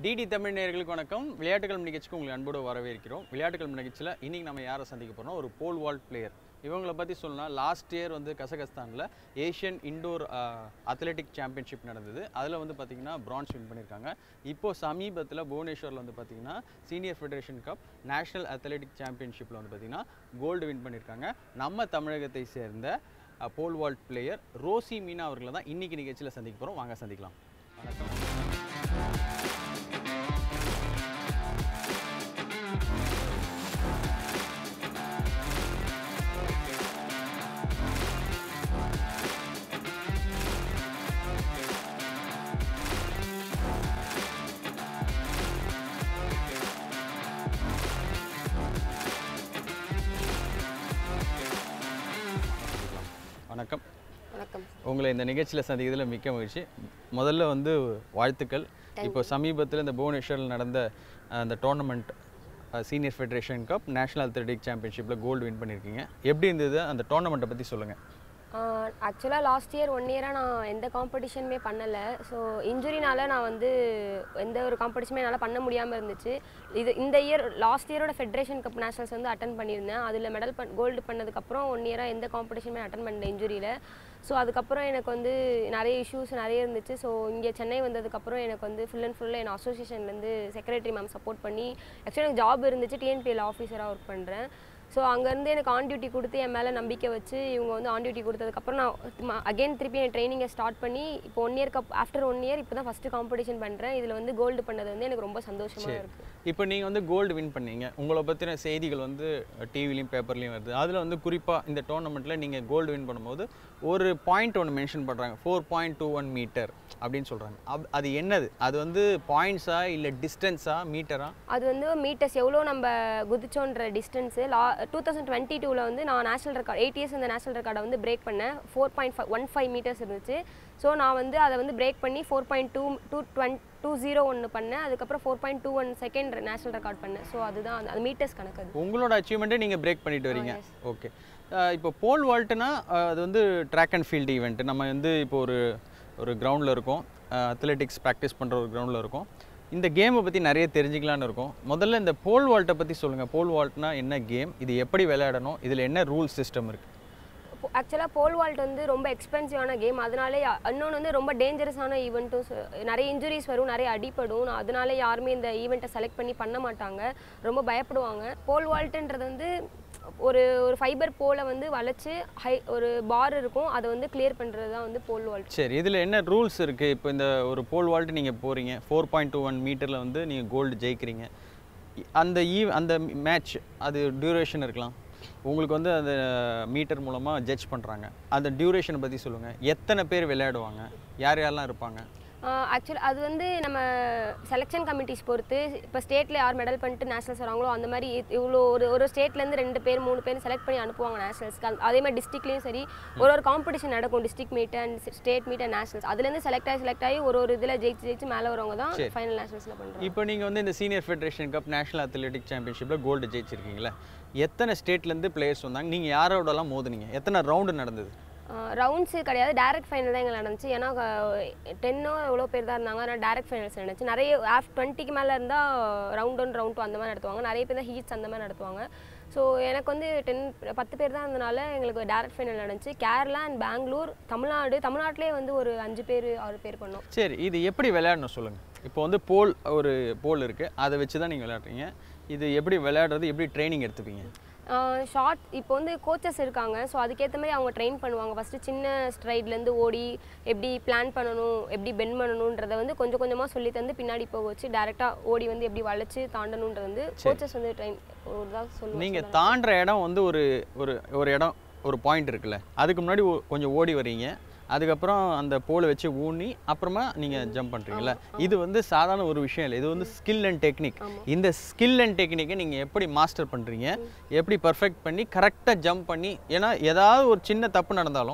DD Tamil நேயர்களுக்கு வணக்கம் விளையாட்டுகள் நிகழ்ச்சிக்கு உங்களை அன்போடு வரவேற்கிறோம் விளையாட்டுகள் நிகழ்ச்சியில் இன்னைக்கு நம்ம யாரை சந்திக்க போறோம் ஒரு போல் வால்ட் பிளேயர் இவங்கள பற்றி சொல்லணும்னா லாஸ்ட் இயர் வந்து கசகஸ்தானில் ஏஷியன் இண்டோர் அத்லெட்டிக் சாம்பியன்ஷிப் நடந்தது அதில் வந்து பார்த்திங்கன்னா பிரான்ஸ் வின் பண்ணியிருக்காங்க இப்போ சமீபத்தில் புவனேஸ்வரில் வந்து பார்த்திங்கன்னா senior federation cup national athletic சாம்பியன்ஷிப்பில் வந்து பார்த்திங்கன்னா கோல்டு வின் பண்ணியிருக்காங்க நம்ம தமிழகத்தை சேர்ந்த pole vault player Rosy Meena அவர்களை தான் இன்னைக்கு நிகழ்ச்சியில் சந்திக்க போகிறோம் வாங்க சந்திக்கலாம் வணக்கம் வணக்கம் வணக்கம் உங்களை இந்த நிகழ்ச்சியில் சந்திக்கிறதுல மிக்க மகிழ்ச்சி முதல்ல வந்து வாழ்த்துக்கள் இப்போ சமீபத்தில் இந்த புவனேஸ்வரில் நடந்த அஹ், அந்த tournament senior federation cup national athletic சாம்பியன்ஷிப்பில் கோல்டு வின் பண்ணியிருக்கீங்க எப்படி இருந்தது அந்த டோர்னமெண்ட்டை பற்றி சொல்லுங்கள் ஆக்சுவலாக லாஸ்ட் இயர் ஒன் இயராக நான் எந்த காம்படிஷனுமே பண்ணலை ஸோ இன்ஜுரினால நான் வந்து எந்த ஒரு காம்படிஷனுமே என்னால் பண்ண முடியாமல் இருந்துச்சு இது இந்த இயர் லாஸ்ட் இயரோட ஃபெடரேஷன் கப் நேஷனல்ஸ் வந்து அட்டன் பண்ணியிருந்தேன் அதில் மெடல் பண் கோல்டு பண்ணதுக்கப்புறம் ஒன் இயராக எந்த காம்படிஷனுமே அட்டன் பண்ணல இன்ஜுரியில் ஸோ அதுக்கப்புறம் எனக்கு வந்து நிறைய இஷ்யூஸ் நிறைய இருந்துச்சு ஸோ இங்கே சென்னை வந்ததுக்கப்புறம் எனக்கு வந்து ஃபுல் அண்ட் ஃபுல்லாக என் அசோசியேஷன்லேருந்து செக்ரட்டரி மேம் சப்போர்ட் பண்ணி ஆக்சுவலி எனக்கு ஜாப் இருந்துச்சு டிஎன்பிஎல் ஆஃபீஸராக ஒர்க் பண்ணுறேன் ஸோ அங்கேருந்து எனக்கு ஆன் டியூட்டி கொடுத்து என் மேலே நம்பிக்கை வச்சு இவங்க வந்து ஆன் டியூட்டி கொடுத்ததுக்கப்புறம் நான் அகைன் திருப்பி என் ட்ரைனிங்கை ஸ்டார்ட் பண்ணி இப்போ ஒன் இயர்க்கு ஆஃப்டர் ஒன் இயர் இப்போ தான் ஃபஸ்ட்டு காம்படிஷன் பண்ணுறேன் இதில் வந்து கோல்டு பண்ணது வந்து எனக்கு ரொம்ப சந்தோஷமாக இருக்குது இப்போ நீங்கள் வந்து கோல்டு வின் பண்ணீங்க உங்களை பற்றின செய்திகள் வந்து டிவிலையும் பேப்பர்லேயும் வருது அதில் வந்து குறிப்பாக இந்த டோர்னமெண்ட்டில் நீங்கள் கோல்டு வின் பண்ணும்போது ஒரு பாயிண்ட் ஒன்று மென்ஷன் பண்ணுறாங்க four point two one meter அப்படின்னு சொல்கிறாங்க அப் அது என்னது அது வந்து பாயிண்ட்ஸா இல்லை டிஸ்டன்ஸா மீட்டரா அது வந்து மீட்டர்ஸ் எவ்வளோ நம்ம குதிச்சோன்ற டிஸ்டன்ஸு லா டூ தௌசண்ட் டுவெண்ட்டி டூவில் வந்து நான் நேஷனல் ரெக்கார்ட் எயிட் இயர்ஸ் இந்த நேஷனல் ரெக்கார்டை வந்து பிரேக் பண்ணேன் four point five one five meters இருந்துச்சு ஸோ நான் வந்து அதை வந்து பிரேக் பண்ணி four point two two twenty two zero ஒன்று பண்ணேன் அதுக்கப்புறம் four point two one second national record பண்ணேன் ஸோ அதுதான் அந்த- அது மீட்டர்ஸ் கணக்கு அது உங்களோட அச்சீவ்மெண்ட்டே நீங்கள் பிரேக் பண்ணிட்டு வரீங்க ஓகே இப்போ போல் வால்ட்னா அது வந்து ட்ராக் அண்ட் ஃபீல்டு ஈவெண்ட் நம்ம வந்து இப்போ ஒரு ஒரு கிரவுண்டில் இருக்கோம் அத்லெட்டிக்ஸ் ப்ராக்டிஸ் பண்ணுற ஒரு கிரவுண்டில் இருக்கோம் இந்த கேமை பற்றி நிறைய தெரிஞ்சுக்கலான்னு இருக்கும் முதல்ல இந்த போல் வால்ட்டை பற்றி சொல்லுங்கள் போல் வால்ட்னா என்ன கேம் இது எப்படி விளையாடணும் இதில் என்ன ரூல் சிஸ்டம் இருக்குது ஆக்சுவலாக போல் வால்ட் வந்து ரொம்ப எக்ஸ்பென்சிவான கேம் அதனாலே யா- இன்னொன்று வந்து ரொம்ப டேஞ்சரஸான ஈவெண்ட்டும் நிறைய இன்ஜுரிஸ் வரும் நிறைய அடிப்படும் நான் அதனால யாருமே இந்த ஈவெண்ட்டை செலக்ட் பண்ணி பண்ண மாட்டாங்க ரொம்ப பயப்படுவாங்க போல் வால்ட்டுன்றது வந்து ஒரு ஒரு ஃபைபர் போலை வந்து வளைச்சு ஹை ஒரு பார் இருக்கும் அதை வந்து கிளியர் பண்ணுறது தான் வந்து போல் வால்ட் சரி இதில் என்ன ரூல்ஸ் இருக்குது இப்போ இந்த ஒரு போல் வால்ட் நீங்கள் போகிறீங்க ஃபோர் பாயிண்ட் டூ ஒன் மீட்டரில் வந்து நீங்கள் கோல்டு ஜெயிக்கிறீங்க இ- அந்த ஈ அந்த மேட்ச் அது டியூரேஷன் இருக்கலாம் உங்களுக்கு வந்து அந்த மீட்டர் மூலமாக ஜட்ஜ் பண்ணுறாங்க அந்த டியூரேஷனை பற்றி சொல்லுங்கள் எத்தனை பேர் விளையாடுவாங்க யார் யாரெல்லாம் இருப்பாங்க ஆக்சுவலி அது வந்து நம்ம செலெக்ஷன் கமிட்டிஸ் பொறுத்து இப்போ ஸ்டேட்டில் யார் மெடல் பண்ணிட்டு நேஷனல்ஸ் வராங்களோ அந்த மாதிரி இ- இவ்வளோ ஒரு ஒரு ஸ்டேட்லேருந்து ரெண்டு பேர் மூணு பேர் செலக்ட் பண்ணி அனுப்புவாங்க நேஷனல்ஸ்க்கு அதே மாதிரி டிஸ்ட்ரிக்ட்லேயும் சரி ஒரு ஒரு காம்படிஷன் நடக்கும் district meet and state meet and nationals அதுலேருந்து செலக்ட் ஆகி செலக்ட் ஆகி ஒரு ஒரு இதில் ஜெயிச்சு ஜெயிச்சு மேலே வரவங்க தான் சரி. ஃபைனல் நேஷனல்ஸில் பண்ணுறாங்க இப்போ நீங்கள் வந்து இந்த senior federation cup national athletic சாம்பியன்ஷிப்பில் கோல்டு ஜெயிச்சிருக்கீங்களா எத்தனை ஸ்டேட்லேருந்து பிளேயர்ஸ் வந்தாங்க நீங்கள் யாரோடலாம் மோதுனீங்க எத்தனை ரவுண்டு நடந்தது ரவுண்ட்ஸு கிடையாது டேரக்ட் ஃபைனல் தான் எங்களுக்கு நடந்துச்சு ஏன்னா டென்னோ எவ்வளோ பேர் தான் இருந்தாங்க ஆனால் டேரக்ட் ஃபைனல்ஸ் நடந்துச்சு நிறைய ஆஃப் டுவெண்ட்டிக்கு மேலே இருந்தால் ரவுண்ட் ஒன் ரவுண்ட் டூ அந்த மாதிரி நடத்துவாங்க நிறைய பேர் தான் ஹீட்ஸ் அந்த மாதிரி நடத்துவாங்க ஸோ எனக்கு வந்து டென் பத்து பேர் தான் இருந்தனால எங்களுக்கு டேரக்ட் ஃபைனல் நடந்துச்சு கேரளா அண்ட் பெங்களூர் தமிழ்நாடு தமிழ்நாட்டிலே வந்து ஒரு அஞ்சு பேர் ஆறு பேர் பண்ணோம் சரி இது எப்படி விளையாடணும் சொல்லுங்கள் இப்போ வந்து போல் ஒரு போல் இருக்குது அதை வச்சு தான் நீங்கள் விளையாடுறீங்க இது எப்படி விளையாடுறது எப்படி ட்ரைனிங் எடுத்துப்பீங்க ஷார்ட் இப்போ வந்து கோச்சஸ் இருக்காங்க ஸோ அதுக்கேற்ற மாதிரி அவங்க ட்ரெயின் பண்ணுவாங்க ஃபஸ்ட்டு சின்ன ஸ்ட்ரைட்லேருந்து ஓடி எப்படி பிளான் பண்ணணும் எப்படி பெண்ட் பண்ணணுன்றதை வந்து கொஞ்சம் கொஞ்சமாக சொல்லி தந்து பின்னாடி போக வச்சு டேரெக்டாக ஓடி வந்து எப்படி வளைச்சு தாண்டணுன்றது வந்து கோச்சஸ் வந்து ட்ரெயின் ஒரு தான் சொல்லுவாங்க நீங்கள் தாண்டுற இடம் வந்து ஒரு ஒரு ஒரு இடம் ஒரு பாயிண்ட் இருக்குல்ல அதுக்கு முன்னாடி ஒ- கொஞ்சம் ஓடி வரீங்க அதுக்கப்புறம் அந்த போலை வச்சு ஊனி அப்புறமா நீங்கள் ஜம்ப் பண்ணுறீங்கல்ல இது வந்து சாதாரண ஒரு விஷயம் இல்லை இது வந்து ஸ்கில் அண்ட் டெக்னிக் இந்த ஸ்கில் அண்ட் டெக்னிக்கை நீங்கள் எப்படி மாஸ்டர் பண்ணுறீங்க எப்படி பர்ஃபெக்ட் பண்ணி கரெக்டாக ஜம்ப் பண்ணி ஏன்னா ஏதாவது ஒரு சின்ன தப்பு நடந்தாலும்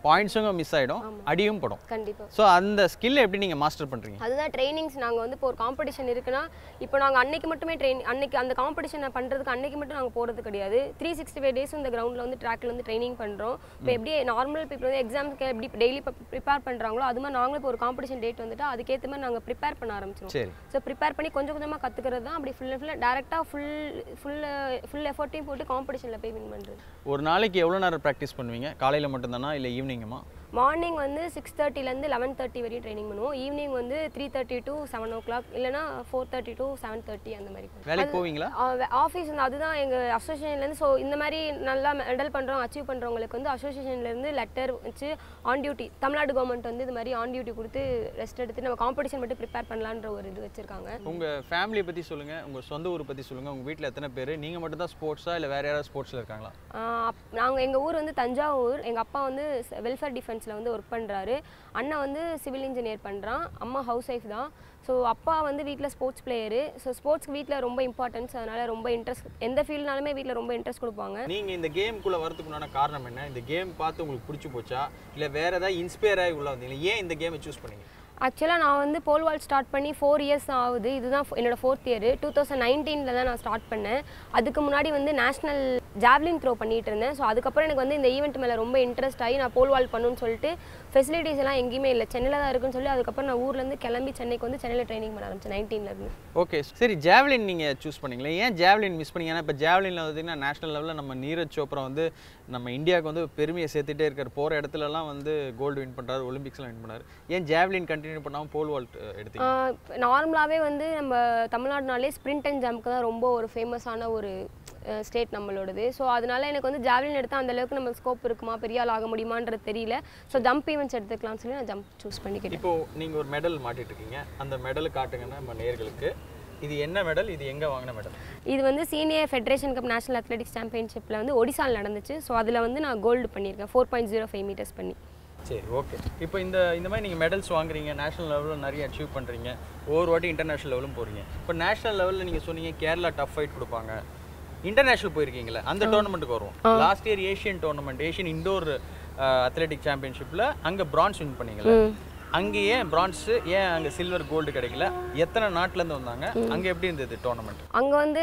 பாயிண்ட்ஸுங்க மிஸ் ஆகிடும் அடியும் படும் கண்டிப்பாக ஸோ அந்த ஸ்கில்லை எப்படி நீங்கள் மாஸ்டர் பண்ணுறீங்க அதுதான் ட்ரைனிங்ஸ் நாங்கள் வந்து இப்போ ஒரு காம்படிஷன் இருக்குன்னா இப்போ நாங்கள் அன்னைக்கு மட்டுமே ட்ரெயின் அன்னைக்கு அந்த காம்படிஷனை பண்ணுறதுக்கு அன்னைக்கு மட்டும் நாங்கள் போகிறது கிடையாது த்ரீ சிக்ஸ்டி ஃபைவ் டேஸ் இந்த கிரவுண்டில் வந்து ட்ராக்ல வந்து ட்ரைனிங் பண்ணுறோம் இப்போ எப்படி நார்மல் பீப்புள் வந்து எக்ஸாம்ஸ்க்கு எப்படி டெய்லி ப்ரிப்பேர் பண்ணுறாங்களோ அது மாதிரி நாங்களும் இப்போ ஒரு காம்படிஷன் டேட் வந்துட்டு அதுக்கேற்ற மாதிரி நாங்கள் ப்ரிப்பேர் பண்ண ஆரம்பிச்சிருவோம் சரி ஸோ ப்ரிப்பேர் பண்ணி கொஞ்சம் கொஞ்சமாக கற்றுக்கிறது தான் அப்படி ஃபுல் ஃபுல்லாக டேரெக்டாக ஃபுல் ஃபுல் ஃபுல் எஃபர்ட்டையும் போட்டு காம்படிஷனில் போய் வின் பண்ணுறது ஒரு நாளைக்கு எவ்வளோ நேரம் ப்ராக்டிஸ் பண்ணுவீங்க காலையில் மட்டும்தானா இல்லை ஈவினிங்குமா மார்னிங் வந்து சிக்ஸ் தேர்ட்டிலேருந்து லெவன் தேர்ட்டி வரையும் ட்ரைனிங் பண்ணுவோம் ஈவினிங் வந்து three thirty to seven o'clock இல்லைனா four thirty to seven thirty அந்த மாதிரி பண்ணுவோம். வேலைக்கு போவீங்களா ஆஃபீஸ் வந்து அதுதான் எங்கள் அசோசியேஷன்லேருந்து ஸோ இந்த மாதிரி நல்லா மெடல் பண்ணுறோம் அச்சீவ் பண்ணுறவங்களுக்கு வந்து அசோசியேஷன்லேருந்து லெட்டர் வச்சு ஆன் டியூட்டி தமிழ்நாடு கவர்மெண்ட் வந்து இது மாதிரி ஆன் டியூட்டி கொடுத்து ரெஸ்ட் எடுத்து நம்ம காம்படிஷன் மட்டும் ப்ரிப்பேர் பண்ணலான்ற ஒரு இது வச்சுருக்காங்க உங்கள் ஃபேமிலியை பற்றி சொல்லுங்கள் உங்கள் சொந்த ஊரை பற்றி சொல்லுங்கள் உங்கள் வீட்டில் எத்தனை பேர் நீங்கள் மட்டும் தான் ஸ்போர்ட்ஸா இல்லை வேறு யாராவது ஸ்போர்ட்ஸில் இருக்காங்களா நாங்கள் எங்கள் ஊர் வந்து தஞ்சாவூர் எங்கள் அப்பா வந்து வெல்ஃபேர் டிஃபென்ஸில் வந்து ஒர்க் பண்ணுறாரு அண்ணன் வந்து சிவில் இன்ஜினியர் பண்ணுறான் அம்மா ஹவுஸ் ஒய்ஃப் தான் ஸோ அப்பா வந்து வீட்டில் ஸ்போர்ட்ஸ் பிளேயரு ஸோ ஸ்போர்ட்ஸ்க்கு வீட்டில் ரொம்ப இம்பார்ட்டன்ஸ் அதனால் ரொம்ப இன்ட்ரெஸ்ட் எந்த ஃபீல்ட்னாலுமே வீட்டில் ரொம்ப இன்ட்ரெஸ்ட் கொடுப்பாங்க நீங்கள் இந்த கேம்குள்ளே வரதுக்கு உண்டான காரணம் என்ன இந்த கேம் பார்த்து உங்களுக்கு பிடிச்சி போச்சா இல்லை வேறு ஏதாவது இன்ஸ்பயர் ஆகி உள்ள வந்தீங்களா ஏன் இந்த கேமை சூஸ் பண்ணீங்க ஆக்சுவலாக நான் வந்து போல் வால் ஸ்டார்ட் பண்ணி ஃபோர் இயர்ஸ் ஆகுது இதுதான் ஃபோ- என்னோட ஃபோர்த் இயர் டூ தௌசண்ட் நைன்டீனில் தான் நான் ஸ்டார்ட் பண்ணேன் அதுக்கு முன்னாடி வந்து நேஷ்னல் ஜாவ்லின் த்ரோ பண்ணிட்டு இருந்தேன் ஸோ அதுக்கப்புறம் எனக்கு வந்து இந்த ஈவெண்ட் மேலே ரொம்ப இன்ட்ரெஸ்ட் ஆகி நான் போல் வால் பண்ணணும்னு சொல்லிட்டு ஃபெசிலிட்டிஸ் எல்லாம் எங்கேயுமே இல்லை சென்னையில் தான் இருக்குன்னு சொல்லி அதுக்கப்புறம் நான் ஊர்லேருந்து கிளம்பி சென்னைக்கு வந்து சென்னையில் ட்ரைனிங் பண்ண ஆரம்பிச்சேன் 19 ல இருந்து ஓகே சரி ஜாவ்லின் நீங்கள் சூஸ் பண்ணீங்களே ஏன் ஜாவ்லின் மிஸ் பண்ணீங்க ஏன்னா இப்போ ஜாவ்லினில் பார்த்தீங்கன்னா நேஷனல் லெவலில் நம்ம நீரஜ் சோப்ரா வந்து நம்ம இந்தியாவுக்கு வந்து பெருமையை சேர்த்துட்டே இருக்கார் போகிற இடத்துலலாம் வந்து கோல்டு வின் பண்ணுறாரு ஒலிம்பிக்ஸ்லாம் வின் பண்ணாரு ஏன் ஜாவ்லின் கண்டினியூ பண்ணாமல் போல் வால்ட் எடுத்தீங்க நார்மலாகவே வந்து நம்ம தமிழ்நாடுனாலே ஸ்ப்ரிண்ட் அண்ட் ஜம்ப்க்கு தான் ரொம்ப ஒரு ஃபேமஸான ஒரு ஸ்டேட் நம்மளோடது ஸோ அதனால எனக்கு வந்து ஜாவ்லின் எடுத்தால் அந்த அளவுக்கு நம்ம ஸ்கோப் இருக்குமா பெரிய ஆள் ஆக முடியுமான்றது தெரியல ஸோ ஜம்ப் ஈவெண்ட்ஸ் எடுத்துக்கலாம்னு சொல்லி நான் ஜம்ப் சூஸ் பண்ணிக்கிட்டேன் இப்போ நீங்கள் ஒரு மெடல் மாட்டிட்டு இருக்கீங்க அந்த மெடல் காட்டுங்கன்னா நம்ம நேர்களுக்கு இது என்ன மெடல் இது எங்கே வாங்கின மெடல் இது வந்து senior federation cup national athletics சாம்பியன்ஷிப்பில் வந்து ஒடிசாவில் நடந்துச்சு ஸோ அதில் வந்து நான் கோல்டு பண்ணியிருக்கேன் four point zero five meters பண்ணி சரி ஓகே இப்போ இந்த இந்த மாதிரி நீங்கள் மெடல்ஸ் வாங்குறீங்க நேஷனல் லெவலில் நிறைய அச்சீவ் பண்ணுறீங்க ஒவ்வொரு வாட்டி இன்டர்நேஷனல் லெவலும் போகிறீங்க இப்போ நேஷனல் லெவலில் நீங்கள் சொன்னீங்க கேரளா டஃப் ஃபைட் கொடுப்பாங்க இன்டர்நேஷனல் போயிருக்கீங்களே அந்த டோர்னமெண்ட்டுக்கு வரும் last year Asian tournament Asian indoor athletic சாம்பியன்ஷிப்பில் அங்கே பிரான்ஸ் வின் பண்ணீங்களே அங்கே ஏன் பிரான்ஸ் ஏன் அங்கே சில்வர் கோல்டு கிடைக்கல எத்தனை நாட்டிலேருந்து வந்தாங்க அங்கே எப்படி இருந்தது டோர்னமெண்ட் அங்கே வந்து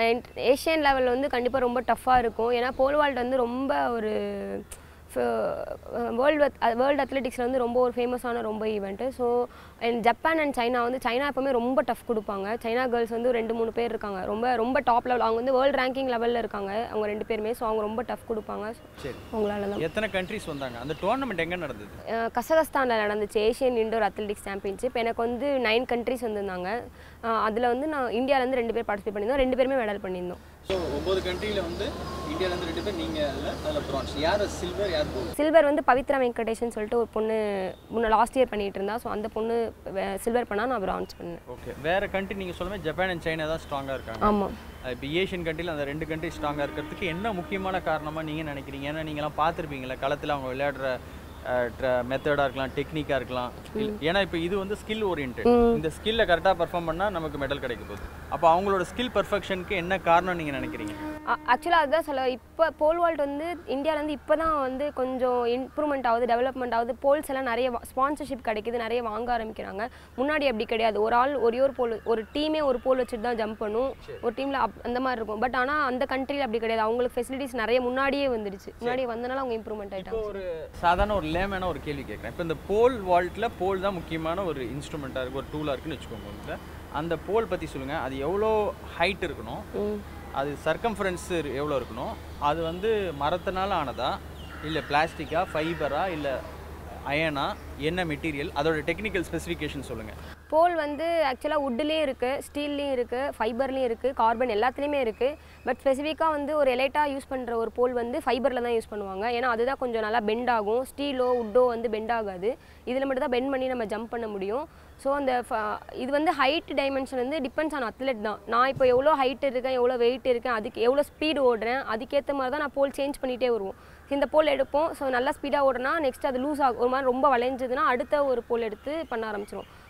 ஏஷியன் லெவலில் வந்து கண்டிப்பாக ரொம்ப டஃப்பாக இருக்கும் ஏன்னா போல் வால்ட் வந்து ரொம்ப ஒரு வேர்ல்டு வேர்ல்டு அத்லெட்டிக்ஸில் வந்து ரொம்ப ஒரு ஃபேமஸான ரொம்ப event so Japan and China வந்து சைனா எப்பவுமே ரொம்ப டஃப் கொடுப்பாங்க சைனா கேர்ள்ஸ் வந்து ரெண்டு மூணு பேர் இருக்காங்க ரொம்ப ரொம்ப டாப் லெவல் அவங்க வந்து வேர்ல்டு ரேங்கிங் லெவலில் இருக்காங்க அவங்க ரெண்டு பேருமே ஸோ அவங்க ரொம்ப டஃப் கொடுப்பாங்க சரி அவங்களால தான் எத்தனை கண்ட்ரிஸ் வந்தாங்க அந்த டோர்னமெண்ட் எங்கே நடந்தது கசகஸ்தானில் நடந்துச்சு ஏஷியன் இண்டோர் அத்லெட்டிக்ஸ் சாம்பியன்ஷிப் எனக்கு வந்து நைன் கண்ட்ரிஸ் வந்திருந்தாங்க அதில் வந்து நான் இந்தியாவிலேருந்து ரெண்டு பேர் பார்ட்டிசிபேட் பண்ணியிருந்தோம் ரெண்டு பேருமே மெடல் பண்ணியிருந்தோம் ஸோ ஒம்பது கண்ட்ரியில் வந்து இந்தியாவிலேருந்து ரெண்டு பேர் நீங்கள் அதில் அதில் பிரான்ஸ் யார் சில்வர் யார் கோல்டு சில்வர் வந்து பவித்ரா வெங்கடேஷன் சொல்லிட்டு ஒரு பொண்ணு முன்ன லாஸ்ட் இயர் பண்ணிட்டு இருந்தா ஸோ அந்த பொண்ணு சில்வர் பண்ணா நான் பிரான்ஸ் பண்ணேன் ஓகே வேற கண்ட்ரி நீங்கள் சொல்லுமே ஜப்பான் அண்ட் சைனா தான் ஸ்ட்ராங்காக இருக்காங்க ஆமாம் இப்போ ஏஷியன் கண்ட்ரியில் அந்த ரெண்டு கண்ட்ரி ஸ்ட்ராங்காக இருக்கிறதுக்கு என்ன முக்கியமான காரணமாக நீங்கள் நினைக்கிறீங்க ஏன்னா நீங்களாம் பார்த்துருப்பீங்களா களத்தில் அவங்க விளையாடுற மெத்தடாக இருக்கலாம் டெக்னிக்காக இருக்கலாம் இல்ல- ஏன்னா இப்போ இது வந்து ஸ்கில் ஓரியன்ட் இந்த ஸ்கில்லை கரெக்டாக பர்ஃபார்ம் பண்ணால் நமக்கு மெடல் கிடைக்க போகுது அப்போ அவங்களோட ஸ்கில் பர்ஃபெக்ஷனுக்கு என்ன காரணம் நீங்கள் நினைக்கிறீங்க ஆக்சுவலாக அதுதான் சொல்ல இப்போ போல் வால்ட் வந்து இந்தியாவிலேருந்து இப்போ தான் வந்து கொஞ்சம் இம்ப்ரூவ்மெண்ட் ஆகுது டெவலப்மெண்ட் ஆகுது போல்ஸ் எல்லாம் நிறைய ஸ்பான்சர்ஷிப் கிடைக்குது நிறைய வாங்க ஆரம்பிக்கிறாங்க முன்னாடி அப்படி கிடையாது ஒரு ஆள் ஒரே ஒரு போல் ஒரு டீமே ஒரு போல் வச்சுட்டு தான் ஜம்ப் பண்ணும் ஒரு டீமில் அந்த மாதிரி இருக்கும் பட் ஆனால் அந்த கண்ட்ரியில் அப்படி கிடையாது அவங்களுக்கு ஃபெசிலிட்டிஸ் நிறைய முன்னாடியே வந்துடுச்சு முன்னாடியே வந்தனால அவங்க இம்ப்ரூவ்மெண்ட் ஆகிட்டாங்க ஒரு சாதாரண ஒரு லேமேன ஒரு கேள்வி கேட்குறேன் இப்போ இந்த போல் வால்ட்டில் போல் தான் முக்கியமான ஒரு இன்ஸ்ட்ருமெண்ட்டாக இருக்குது ஒரு டூலாக இருக்குன்னு வச்சுக்கோங்க உங்கள்கிட்ட அந்த போல் பற்றி சொல்லுங்கள் அது எவ்வளோ ஹைட் இருக்கணும் ம் அது சர்க்கம்ஃபரன்ஸ் எவ்வளோ இருக்கணும் அது வந்து மரத்தினால ஆனதா இல்லை பிளாஸ்டிக்கா ஃபைபரா இல்லை அயனா என்ன மெட்டீரியல் அதோட டெக்னிக்கல் ஸ்பெசிஃபிகேஷன் சொல்லுங்கள் போல் வந்து ஆக்சுவலாக வுட்லேயும் இருக்குது ஸ்டீல்லையும் இருக்குது ஃபைபர்லேயும் இருக்குது கார்பன் எல்லாத்துலேயுமே இருக்குது பட் ஸ்பெசிஃபிக்காக வந்து ஒரு எலைட்டாக யூஸ் பண்ணுற ஒரு போல் வந்து ஃபைபரில் தான் யூஸ் பண்ணுவாங்க ஏன்னா அதுதான் கொஞ்சம் நல்லா பெண்ட் ஆகும் ஸ்டீலோ உட்டோ வந்து பெண்ட் ஆகாது இதில் மட்டும் தான் பெண்ட் பண்ணி நம்ம ஜம்ப் பண்ண முடியும் ஸோ அந்த ஃப- இது வந்து ஹைட் டைமென்ஷன் வந்து டிபெண்ட்ஸ் ஆன் அத்லெட் தான் நான் இப்போ எவ்வளோ ஹைட் இருக்கேன் எவ்வளோ வெயிட் இருக்கேன் அதுக்கு எவ்வளோ ஸ்பீடு ஓடுறேன் அதுக்கேற்ற மாதிரி தான் நான் போல் சேஞ்ச் பண்ணிகிட்டே வருவோம் இந்த போல் எடுப்போம் ஸோ நல்லா ஸ்பீடாக ஓடுனா நெக்ஸ்ட் அது லூஸ் ஆகும் ஒரு மாதிரி ரொம்ப வளைஞ்சதுன்னா அடுத்த ஒரு போல் எடுத்து பண்ண ஆரம்பிச்சிடும்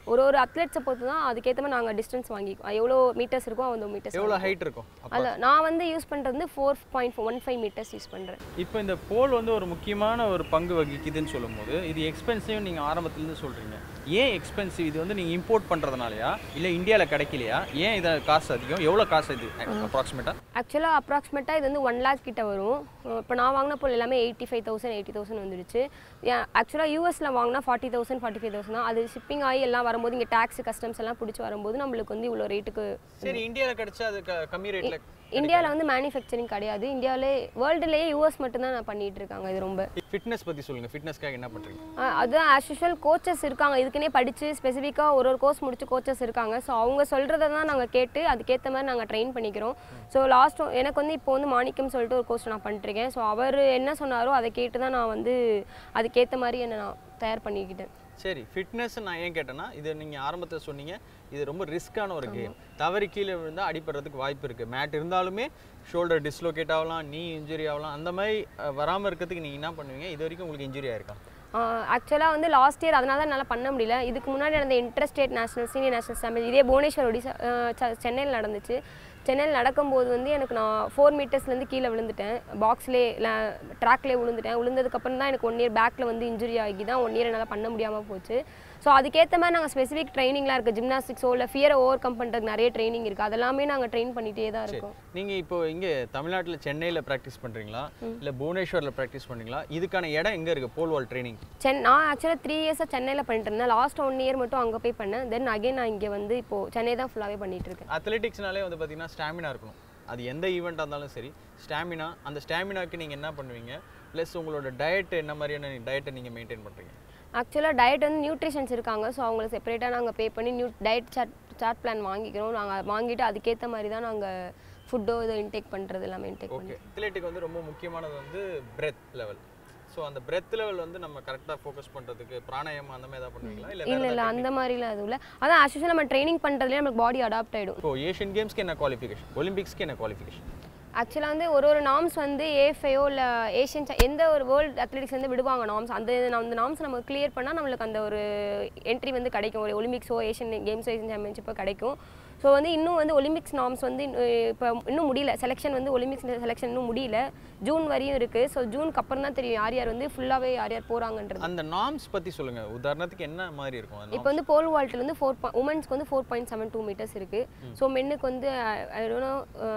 ஒரு ஒரு அத்லெட்ஸை பொறுத்து தான் அதுக்கேற்ற மாதிரி நாங்கள் டிஸ்டன்ஸ் வாங்கிக்குவோம் எவ்வளோ மீட்டர்ஸ் இருக்கோ அந்த மீட்டர்ஸ் எவ்வளோ ஹைட் இருக்கும் அதில் நான் வந்து யூஸ் பண்ணுறது வந்து four point one five meters use பண்ணுறேன் இப்போ இந்த போல் வந்து ஒரு முக்கியமான ஒரு பங்கு வகிக்குதுன்னு சொல்லும்போது இது எக்ஸ்பென்சிவ் நீங்கள் ஆரம்பத்துலேருந்து சொல்கிறீங்க ஏன் எக்ஸ்பென்சிவ் இது வந்து நீங்கள் இம்போர்ட் பண்ணுறதுனாலயா இல்லை இந்தியாவில் கிடைக்கலையா ஏன் இதை காசு அதிகம் எவ்வளோ காசு இது அப்ராக்சிமேட்டாக ஆக்சுவலாக அப்ராக்சிமேட்டாக இது வந்து ஒன் லேக் கிட்ட வரும் இப்போ நான் வாங்கின பொருள் எல்லாமே eighty five thousand eighty thousand வந்துடுச்சு ஆக்சுவலாக யூஎஸில் வாங்கினா forty thousand forty five thousand தான் அது ஷிப்பிங் ஆகி எல்லாம் வரும்போது இங்கே டேக்ஸ் கஸ்டம்ஸ் எல்லாம் பிடிச்சி வரும்போது நம்மளுக்கு வந்து இவ்வளோ ரேட்டுக்கு சரி இந்தியாவில் கிடைச்சா அது க- கம்மி ரேட்டில் இந்தியாவில் வந்து மேனுஃபேக்சரிங் கிடையாது இந்தியாவிலே வேர்ல்டுலேயே யூஎஸ் மட்டும்தான் நான் பண்ணிட்டு இருக்காங்க இது ரொம்ப ஃபிட்னஸ் பற்றி சொல்லுங்கள் ஃபிட்னஸ்க்காக என்ன பண்ணுறீங்க ஆ, அதுதான் ஆஸ் யூஷுவல் கோச்சஸ் இருக்காங்க இதுக்குன்னே படித்து ஸ்பெசிஃபிக்காக ஒரு ஒரு கோர்ஸ் முடிச்சு கோச்சஸ் இருக்காங்க ஸோ அவங்க சொல்கிறத தான் நாங்கள் கேட்டு அதுக்கேற்ற மாதிரி நாங்கள் ட்ரெயின் பண்ணிக்கிறோம் ஸோ லாஸ்ட் எனக்கு வந்து இப்போ வந்து மாணிக்கம் சொல்லிட்டு ஒரு கோர்ஸ் நான் பண்ணிட்டுருக்கேன் ஸோ அவர் என்ன சொன்னாரோ அதை கேட்டு தான் நான் வந்து அதுக்கேற்ற மாதிரி என்னை நான் தயார் பண்ணிக்கிட்டேன் சரி ஃபிட்னஸ் நான் ஏன் கேட்டேன்னா இது நீங்கள் ஆரம்பத்தில் சொன்னீங்க இது ரொம்ப ரிஸ்க்கான ஒரு கேம் தவறி கீழே விழுந்தால் அடிபடுறதுக்கு வாய்ப்பு இருக்குது மேட் இருந்தாலுமே ஷோல்டர் டிஸ்லோகேட் ஆகலாம் நீ இன்ஜுரி ஆகலாம் அந்த மாதிரி வராமல் இருக்கிறதுக்கு நீங்கள் என்ன பண்ணுவீங்க இது வரைக்கும் உங்களுக்கு இன்ஜுரி ஆயிருக்கா ஆக்சுவலாக வந்து லாஸ்ட் இயர் அதனால தான் என்னால் பண்ண முடியல இதுக்கு முன்னாடி நடந்த inter state national senior national champion இதே புவனேஸ்வர் ஒடிசா அஹ், ச- சென்னையில் நடந்துச்சு சென்னையில் நடக்கும்போது வந்து எனக்கு நான் ஃபோர் மீட்டர்ஸ்லேருந்து கீழே விழுந்துட்டேன் பாக்ஸ்லேயே ட்ராக்லேயே விழுந்துட்டேன் விழுந்ததுக்கப்புறம் தான் எனக்கு ஒன் இயர் பேக்கில் வந்து இன்ஜுரி ஆகி தான் ஒன் இயர் என்னால் பண்ண முடியாமல் போச்சு ஸோ அதுக்கேற்ற மாதிரி நாங்கள் ஸ்பெசிஃபிக் ட்ரைனிங்லாம் இருக்குது ஜிம்னாஸ்டிக்ஸோ இல்லை ஃபியரை ஓவர் கம் பண்ணுறதுக்கு நிறைய ட்ரைனிங் இருக்குது அதெல்லாமே நாங்கள் ட்ரெயின் பண்ணிகிட்டே தான் இருக்கோம் நீங்கள் இப்போ இங்கே தமிழ்நாட்டில் சென்னையில் ப்ராக்டிஸ் பண்ணுறீங்களா இல்லை புவனேஸ்வரில் ப்ராக்டிஸ் பண்ணுறீங்களா இதுக்கான இடம் எங்கே இருக்குது போல் வால் ட்ரைனிங் சென் நான் ஆக்சுவலாக த்ரீ இயர்ஸாக சென்னையில் பண்ணிட்டு இருந்தேன் லாஸ்ட் ஒன் இயர் மட்டும் அங்கே போய் பண்ணேன் தென் அகைன் நான் இங்கே வந்து இப்போது சென்னை தான் ஃபுல்லாகவே பண்ணிட்டு இருக்கேன் அத்லெட்டிக்ஸ்னாலே வந்து பார்த்தீங்கன்னா ஸ்டாமினா இருக்கணும் அது எந்த ஈவெண்ட்டாக இருந்தாலும் சரி ஸ்டாமினா அந்த ஸ்டாமினாக்கு நீங்கள் என்ன பண்ணுவீங்க ப்ளஸ் உங்களோட டயட் என்ன மாதிரியான டயட்டை நீங்கள் மெயின்டைன் பண்ணுறீங்க ஆக்சுவலாக டயட் வந்து நியூட்ரிஷன்ஸ் இருக்காங்க ஸோ அவங்களுக்கு செப்பரேட்டாக நாங்கள் பே பண்ணி new diet chart chart plan வாங்கிக்கிறோம் நாங்கள் வாங்கிட்டு அதுக்கேற்ற மாதிரி தான் நாங்கள் ஃபுட்டோ இதை இன்டேக் பண்ணுறது எல்லாமே இன்டேக் ஓகே அத்லெட்டிக் வந்து ரொம்ப முக்கியமானது வந்து பிரெத் லெவல் ஸோ அந்த பிரெத் லெவல் வந்து நம்ம கரெக்டாக ஃபோக்கஸ் பண்ணுறதுக்கு பிராணாயாமம் அந்த மாதிரி ஏதாவது பண்ணுவீங்களா இல்லை இல்லை இல்லை அந்த மாதிரிலாம் எதுவும் இல்லை அதான் ஆக்சுவலாக நம்ம ட்ரைனிங் பண்ணுறதுலேயே நமக்கு பாடி அடாப்ட் ஆகிடும் இப்போ ஏஷியன் கேம்ஸ்க்கு என்ன குவாலிஃபிகேஷன் ஒலிம்பிக்ஸ்க்கு என்ன குவாலிஃபிகேஷன் ஆக்சுவலாக வந்து ஒரு ஒரு நாம்ஸ் வந்து ஏஃபையோ இல்லை ஏஷியன் cha- எந்த ஒரு வேர்ல்டு அத்லெட்டிக்ஸ் வந்து விடுவாங்க நாம்ஸ் அந்த அந்த நாம்ஸ் நம்ம கிளியர் பண்ணால் நம்மளுக்கு அந்த ஒரு என்ட்ரி வந்து கிடைக்கும் ஒரு ஒலிம்பிக்ஸோ ஏஷியன் கேம்ஸோ ஏஷியன் சாம்பியன்ஷிப்போ கிடைக்கும் ஸோ வந்து இன்னும் வந்து ஒலிம்பிக்ஸ் நாம்ஸ் வந்து இப்போ இன்னும் முடியல செலெக்ஷன் வந்து ஒலிம்பிக்ஸ் செலெக்ஷன் இன்னும் முடியல ஜூன் வரையும் இருக்குது ஸோ ஜூனுக்கு அப்புறம் தான் தெரியும் யார் யார் வந்து ஃபுல்லாகவே யார் யார் போகிறாங்கன்றது அந்த நார்ம்ஸ் பற்றி சொல்லுங்கள் உதாரணத்துக்கு என்ன மாதிரி இருக்கும் அந்த இப்போ வந்து போல் வால்ட்டில் வந்து ஃபோர் உமன்ஸ்க்கு வந்து four point seven two meters இருக்குது ஸோ மென்னுக்கு வந்து ஐடோனோ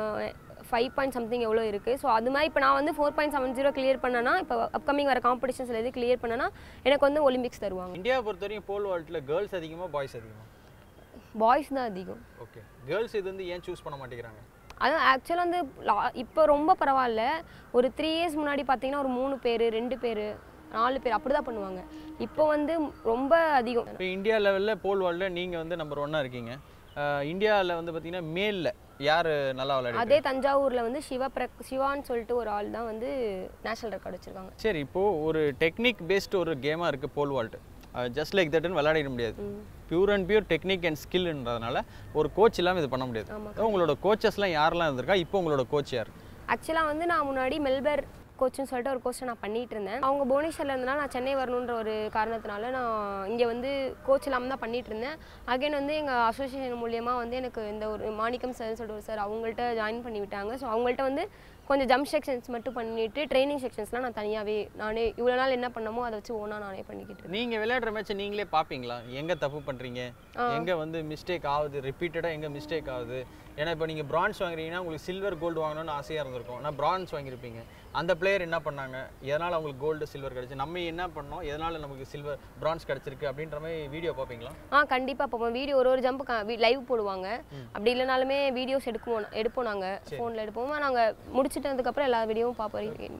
ஃபைவ் பாயிண்ட் சம்திங் எவ்வளோ இருக்குது ஸோ அது மாதிரி இப்போ நான் வந்து four point seven zero clear பண்ணனா இப்போ அப்கமிங் வர காம்படிஷன்ஸில் எது கிளியர் பண்ணனா எனக்கு வந்து ஒலிம்பிக்ஸ் தருவாங்க இந்தியாவை பொறுத்த வரைக்கும் போல் வால்ட்டில் கேர்ள்ஸ் அதிகமாக பாய்ஸ் அதிகமாக பாய்ஸ் தான் அதிகம் ஓகே கேர்ள்ஸ் இது வந்து ஏன் சூஸ் பண்ண மாட்டேங்கிறாங்க அதான் ஆக்சுவலாக வந்து லா- இப்போ ரொம்ப பரவாயில்ல ஒரு த்ரீ இயர்ஸ் முன்னாடி பார்த்தீங்கன்னா ஒரு மூணு பேர் ரெண்டு பேர் நாலு பேர் அப்படி தான் பண்ணுவாங்க இப்போ வந்து ரொம்ப அதிகம் இப்போ இந்தியா லெவலில் போல் வால்டில் நீங்கள் வந்து நம்பர் ஒன்னாக இருக்கீங்க இந்தியாவில் வந்து பார்த்தீங்கன்னா மேலில் யார் நல்லா விளையாடி அதே தஞ்சாவூரில் வந்து சிவா பிரக் சிவான்னு சொல்லிட்டு ஒரு ஆள் தான் வந்து நேஷனல் ரெக்கார்ட் வச்சுருக்காங்க சரி இப்போது ஒரு டெக்னிக் பேஸ்டு ஒரு கேமாக இருக்குது போல் வால்ட் ஜஸ்ட் லைக் தட்னு விளையாடிட முடியாது pure and pure technique and ஸ்கில்ன்றதுனால ஒரு கோச் இல்லாமல் இது பண்ண முடியாது ஆமா. அதான் உங்களோட கோச்சஸ்லாம் யாரெல்லாம் இருந்திருக்கா இப்போ உங்களோட கோச் யார் ஆக்சுவலாக வந்து நான் முன்னாடி மெல்பர் கோச்சுன்னு சொல்லிட்டு ஒரு கோச்சை நான் பண்ணிட்டு இருந்தேன் அவங்க புவனேஸ்வரில் இருந்தனால நான் சென்னை வரணுன்ற ஒரு காரணத்தினால நான் இங்கே வந்து கோச் இல்லாமல் தான் பண்ணிட்டு இருந்தேன் அகைன் வந்து எங்கள் அசோசியேஷன் மூலியமாக வந்து எனக்கு இந்த ஒரு மாணிக்கம் சார் சொல்லிட்டு ஒரு சார் அவங்கள்ட்ட ஜாயின் பண்ணி விட்டாங்க ஸோ அவங்கள்ட்ட வந்து கொஞ்சம் ஜம்ப் செக்ஷன்ஸ் மட்டும் பண்ணிட்டு ட்ரைனிங் செக்ஷன்ஸ்லாம் நான் தனியாகவே நானே இவ்வளோ நாள் என்ன பண்ணமோ அதை வச்சு ஓனாக நானே பண்ணிக்கிட்டு இருக்கேன். நீங்கள் விளையாடுற மேட்ச்சை நீங்களே பார்ப்பீங்களா எங்கே தப்பு பண்ணுறீங்க எங்கே வந்து மிஸ்டேக் ஆகுது ரிப்பீட்டடாக எங்கே மிஸ்டேக் ஆகுது ஏன்னா இப்போ நீங்கள் பிரான்ஸ் வாங்குறீங்கன்னா உங்களுக்கு சில்வர் கோல்டு வாங்கணும்னு ஆசையாக இருந்திருக்கும் நான் பிரான்ஸ் வாங்கியிருப்பீங்க அந்த பிளேயர் என்ன பண்ணாங்க எதனால் அவங்களுக்கு கோல்டு சில்வர் கிடச்சி நம்ம என்ன பண்ணோம் எதனால் நமக்கு சில்வர் பிரான்ஸ் கிடச்சிருக்கு அப்படின்ற மாதிரி வீடியோ பார்ப்பீங்களா ஆ கண்டிப்பாக பார்ப்போம் வீடியோ ஒரு ஒரு ஜம்ப் லைவ் போடுவாங்க அப்படி இல்லைனாலுமே வீடியோஸ் எடுக்குவோம் எடுப்போம் நாங்கள் ஃபோனில் எடுப்போம் நாங்கள் முடிச்சிட்டதுக்கப்புறம் எல்லா வீடியோவும் பார்ப்போம்